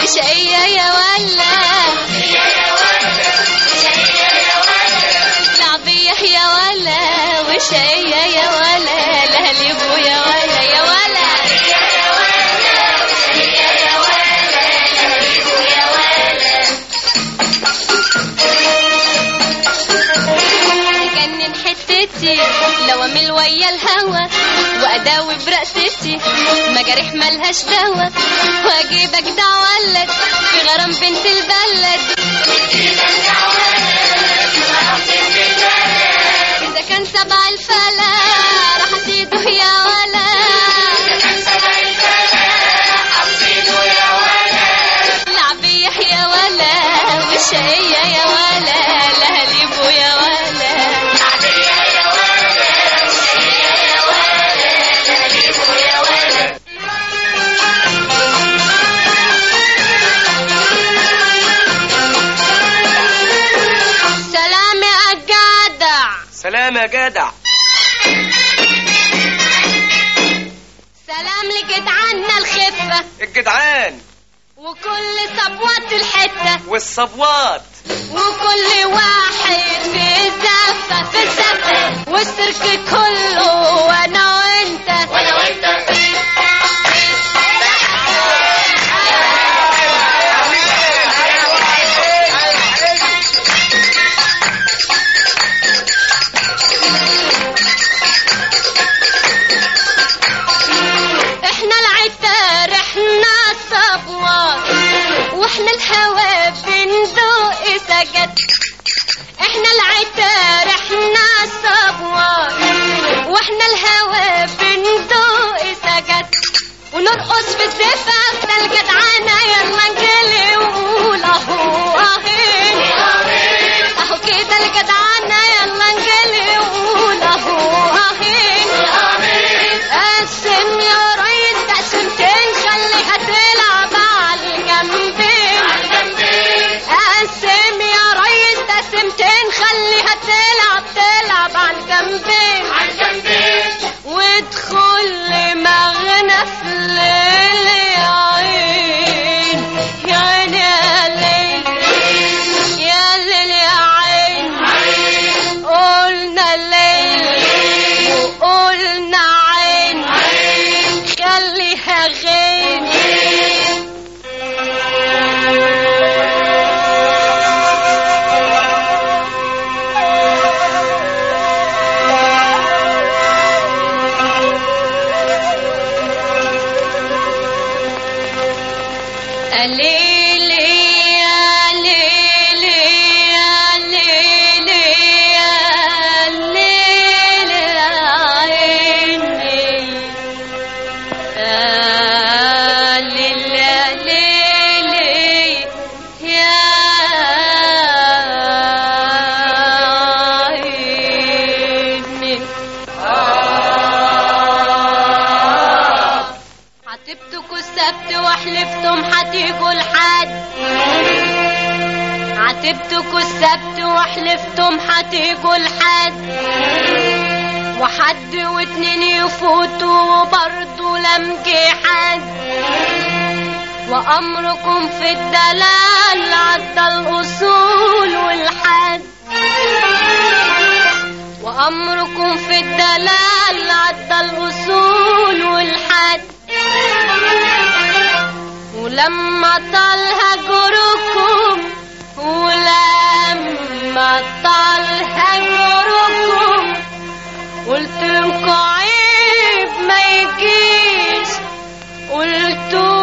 وشقية يا ولا لعبية يا ولا وشقية يا ولا لهلبو يا ولا يا ولا جنن حتتي لو امل ويا الهوى واداوي برقصتي مجاريح ملهاش دوا واجيبك ده ولد في غرام بنت البلد اذا كان سبع الفلا راح اصيده يا ولا لعبيه يا ولا وشقية يا ولا لهليبو يا ولا سلام يا جدع سلام يا جدع سلام لجدعنا الخفة الجدعان وكل صبوات الحتة والصبوات وكل واحد في زفة في زفة والسيرك كله وانا وانت وانا وانت احنا العتار احنا الصبوات واحنا الهوى بندوق سجد احنا العتار احنا الصبوات واحنا الهوى بندوق سجد ونرقص في الزفاف ده الجدعانة يلا نجلي ونقول اهو اهين اهو كده الجدعانة يلا نجلي ونقول اهو اهين قسم يا ريس تقسمتين خليها تلعب على الجنبين قسم يا ريس تقسمتين خليها تلعب تلعب على الجنبين وادخل لمغنى في الليل يا عين يا عين يا ليل يا ليل يا عين قلنا ليل وقلنا عين خليها غين ليلي يا ليلي يا ليلي يا ليلي يا عيني يا ليلي يا ليلي يا عيني عاتبتكوا السبت وحلفتم هتيجوا لحد عاتبتكوا السبت وحلفتم هتيجوا لحد وحد واتنين يفوتوا وبرضه لم جه حد وأمركم في الدلال عدى الأصول والحد وأمركم في الدلال عدى الأصول والحد ولما طال هجركم ولما طال هجركم قلت لكم عيب ما يجيش قلتوا